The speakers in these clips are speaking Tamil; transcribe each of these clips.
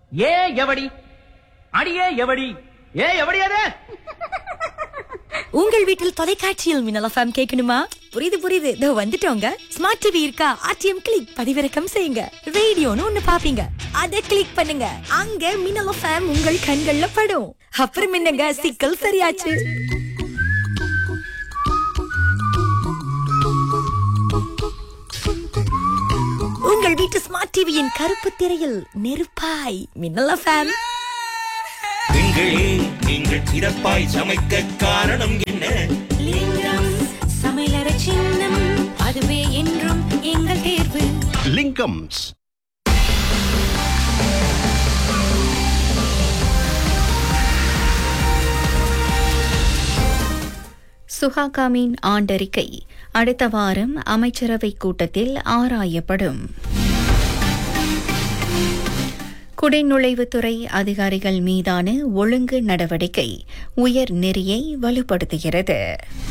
ஏ எவடி அடியே எவடி ஏ எவடி அது உங்கள் வீட்டில் தொலைக்காட்சியில் மின்னல் எஃப்எம் கேட்கணுமா புரியுது புரியுது இதோ வந்துட்டோங்க ஸ்மார்ட் டிவி இருக்கா ஆர்டிஎம் கிளிக் பதிவிறக்கம் செய்யுங்க ரேடியோன்னு ஒண்ணு பாப்பீங்க அத கிளிக் பண்ணுங்க அங்க மின்னல் எஃப்எம் உங்கள் கண்கள்ல படும் அப்புறம் என்னங்க சிக்கல் சரியாச்சு உங்கள் வீட்டு ஸ்மார்ட் டிவியின் கருப்பு திரையில் நெருப்பாய் மின்னல் எஃப்எம் பெண்களே நீங்கள் சிறப்பாய் சமைக்க காரணம் என்ன லிங்கம் சமையலறை சின்னம் அதுவே என்றும் எங்கள் தேர்வு லிங்கம்ஸ் சுஹாகாமின் ஆண்டறிக்கை அடுத்த வாரம் அமைச்சரவை கூட்டத்தில் ஆராயப்படும் குடிநுழைவுத்துறை அதிகாரிகள் மீதான ஒழுங்கு நடவடிக்கை உயர் நெறியை வலுப்படுத்துகிறது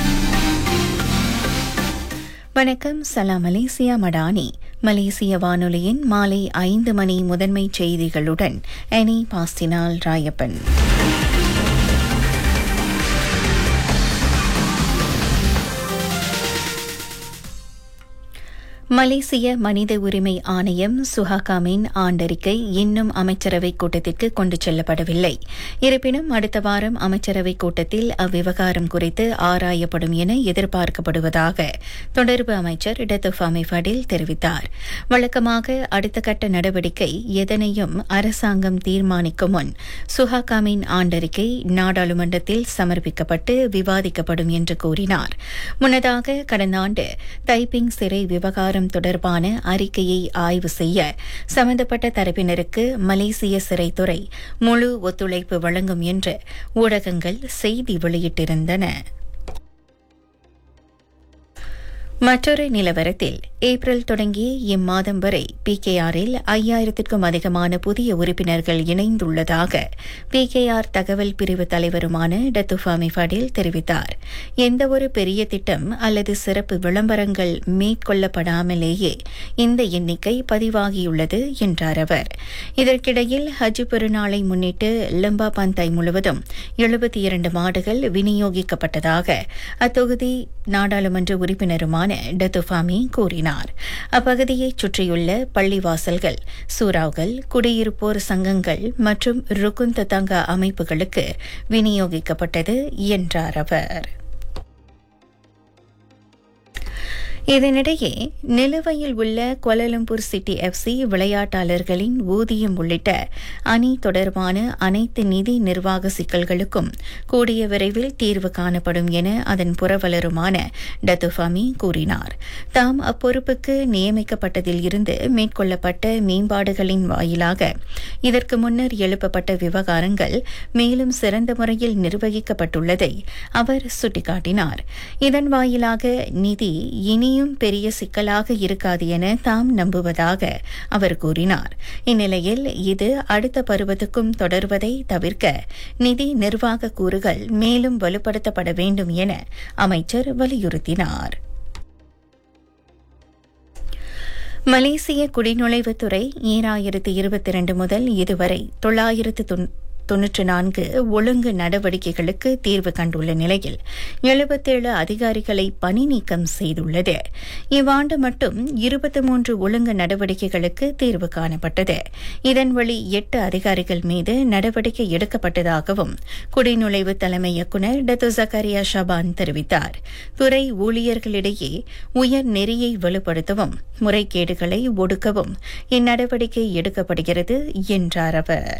வணக்கம் சலாம் மலேசியா மடானி மலேசிய வானொலியின் மாலை ஐந்து மணி முதன்மை செய்திகளுடன் எனி பாஸ்டினால் ராயப்பன் மலேசிய மனித உரிமை ஆணையம் சுஹாகாமின் ஆண்டறிக்கை இன்னும் அமைச்சரவை கூட்டத்திற்கு கொண்டு செல்லப்படவில்லை இருப்பினும் அடுத்த வாரம் அமைச்சரவை கூட்டத்தில் அவ்விவகாரம் குறித்து ஆராயப்படும் என எதிர்பார்க்கப்படுவதாக தொடர்பு அமைச்சர் டத்துஃபாமி ஃபடில் தெரிவித்தார் வழக்கமாக அடுத்த கட்ட நடவடிக்கை எதனையும் அரசாங்கம் தீர்மானிக்கும் முன் சுஹாகாமின் ஆண்டறிக்கை நாடாளுமன்றத்தில் சமர்ப்பிக்கப்பட்டு விவாதிக்கப்படும் என்று கூறினார் முன்னதாக கடந்த ஆண்டு தைப்பிங் சிறை விவகாரம் தொடர்பான அறிக்கையை ஆய்வு செய்ய சம்பந்தப்பட்ட தரப்பினருக்கு மலேசிய சிறைத்துறை முழு ஒத்துழைப்பு வழங்கும் என்று ஊடகங்கள் செய்தி வெளியிட்டிருந்தன மற்றொரு நிலவரத்தில் ஏப்ரல் தொடங்கி இம்மாதம் வரை பிகேஆரில் ஐயாயிரத்திற்கும் அதிகமான புதிய உறுப்பினர்கள் இணைந்துள்ளதாக பிகேஆர் தகவல் பிரிவு தலைவருமான டத்துஃபாமி ஃபடில் தெரிவித்தார் எந்தவொரு பெரிய திட்டம் அல்லது சிறப்பு விளம்பரங்கள் மேற்கொள்ளப்படாமலேயே இந்த எண்ணிக்கை பதிவாகியுள்ளது என்றார் அவர் இதற்கிடையில் ஹஜ் பெருநாளை முன்னிட்டு லம்பா பந்தாய் முழுவதும் எழுபத்தி இரண்டு மாடுகள் விநியோகிக்கப்பட்டதாக அத்தொகுதி நாடாளுமன்ற உறுப்பினருமான டத்துஃபாமி கூறினார் அப்பகுதியைச் சுற்றியுள்ள பள்ளிவாசல்கள் சூறாவ்கள் குடியிருப்போர் சங்கங்கள் மற்றும் ருக்குன் தத்தங்கா அமைப்புகளுக்கு விநியோகிக்கப்பட்டது என்றார் அவர் இதனிடையே நிலுவையில் உள்ள கோலலம்பூர் சிட்டி எஃப்சி விளையாட்டாளர்களின் ஊதியம் உள்ளிட்ட அணி தொடர்பான அனைத்து நிதி நிர்வாக சிக்கல்களுக்கும் கூடிய விரைவில் தீர்வு காணப்படும் என அதன் புரவலருமான டத்துஃபாமி கூறினார் தாம் அப்பொறுப்புக்கு நியமிக்கப்பட்டதில் இருந்து மேற்கொள்ளப்பட்ட மேம்பாடுகளின் வாயிலாக இதற்கு முன்னர் எழுப்பப்பட்ட விவகாரங்கள் மேலும் சிறந்த முறையில் நிர்வகிக்கப்பட்டுள்ளதை அவர் சுட்டிக்காட்டினார் இதன் வாயிலாக நிதி இனியும் பெரிய சிக்கலாக இருக்காது என தாம் நம்புவதாக அவர் கூறினார் இந்நிலையில் இது அடுத்த பருவத்துக்கும் தொடர்வதை தவிர்க்க நிதி நிர்வாக கூறுகள் மேலும் வலுப்படுத்தப்பட வேண்டும் என அமைச்சர் வலியுறுத்தினார் மலேசிய குடிநுழைவுத்துறை ஈராயிரத்து இருபத்தி இரண்டு முதல் இதுவரை தொள்ளாயிரத்து தொன்னூற்று நான்கு ஒழுங்கு நடவடிக்கைகளுக்கு தீர்வு கண்டுள்ள நிலையில் எழுபத்தேழு அதிகாரிகளை பணி நீக்கம் செய்துள்ளது இவ்வாண்டு மட்டும் இருபத்தி மூன்று ஒழுங்கு நடவடிக்கைகளுக்கு தீர்வு காணப்பட்டது இதன் வழி எட்டு அதிகாரிகள் மீது நடவடிக்கை எடுக்கப்பட்டதாகவும் குடிநுழைவு தலைமை இயக்குநர் டத்து ஜக்கரியா ஷபான் தெரிவித்தார் துறை ஊழியர்களிடையே உயர் நெறியை வலுப்படுத்தவும் முறைகேடுகளை ஒடுக்கவும் இந்நடவடிக்கை எடுக்கப்படுகிறது என்றார் அவர்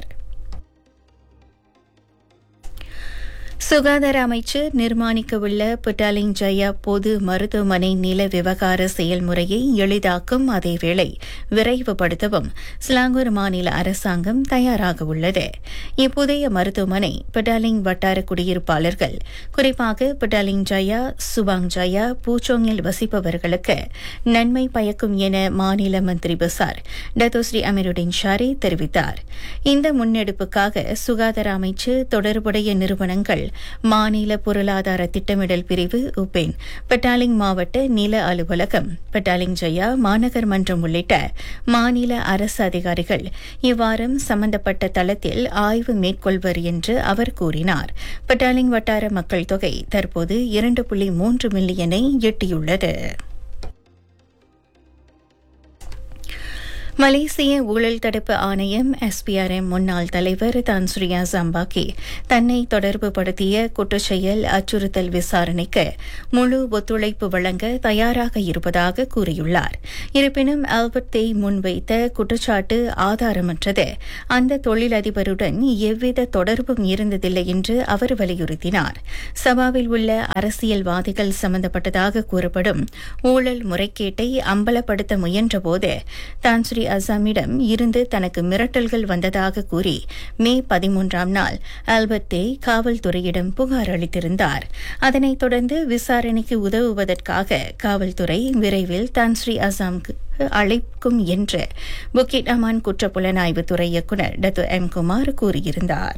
சுகாதார அமைச்சர் நிர்மாணிக்கவுள்ள புட்டாலிங் ஜயா பொது மருத்துவமனை நில விவகார செயல்முறையை எளிதாக்கும் அதேவேளை விரைவுபடுத்தவும் ஸ்லாங்கூர் மாநில அரசாங்கம் தயாராக உள்ளது இப்புதிய மருத்துவமனை புட்டாலிங் வட்டார குடியிருப்பாளர்கள் குறிப்பாக புட்டாலிங் ஜயா சுபாங் ஜயா பூச்சோங்கில் வசிப்பவர்களுக்கு நன்மை பயக்கும் என மாநில மந்திரி பசார் டத்தோஸ்ரீ அமீருddin ஷாரி தெரிவித்தார் இந்த முன்னெடுப்புக்காக சுகாதார அமைச்சு தொடர்புடைய நிறுவனங்கள் மாநில பொருளாதார திட்டமிடல் பிரிவு உபேன் பட்டாலிங் மாவட்ட நில அலுவலகம் பட்டாலிங் ஜெயா மாநகர் மன்றம் உள்ளிட்ட மாநில அரசு அதிகாரிகள் இவ்வாரம் சம்பந்தப்பட்ட தளத்தில் ஆய்வு மேற்கொள்வர் என்று அவர் கூறினார் பட்டாலிங் வட்டார மக்கள் தொகை தற்போது இரண்டு புள்ளி மூன்று மில்லியனை எட்டியுள்ளது மலேசிய ஊழல் தடுப்பு ஆணையம் எஸ்பிஆர்எம் முன்னாள் தலைவர் தான்ஸ்ரியா ஜம்பாக்கி தன்னை தொடர்பு படுத்திய குற்றச்செயல் அச்சுறுத்தல் விசாரணைக்கு முழு ஒத்துழைப்பு வழங்க தயாராக இருப்பதாக கூறியுள்ளார் இருப்பினும் ஆல்பர்ட் தேய் முன்வைத்த குற்றச்சாட்டு ஆதாரமற்றது அந்த தொழிலதிபருடன் எவ்வித தொடர்பும் இருந்ததில்லை என்று அவர் வலியுறுத்தினார் சபாவில் உள்ள அரசியல்வாதிகள் சம்பந்தப்பட்டதாக கூறப்படும் ஊழல் முறைகேட்டை அம்பலப்படுத்த முயன்றபோது தான்ஸ்ரீ அசாமிடம் இருந்து தனக்கு மிரட்டல்கள் வந்ததாக கூறி மே பதிமூன்றாம் நாள் ஆல்பர்டே காவல்துறையிடம் புகார் அளித்திருந்தார் அதனைத் தொடர்ந்து விசாரணைக்கு உதவுவதற்காக காவல்துறை விரைவில் தான்ஸ்ரீ அசாம்க்கு அழைக்கும் என்று புக்கிட் அமான் குற்றப்புலனாய்வுத்துறை இயக்குநர் டத்து எம் குமார் கூறியிருந்தார்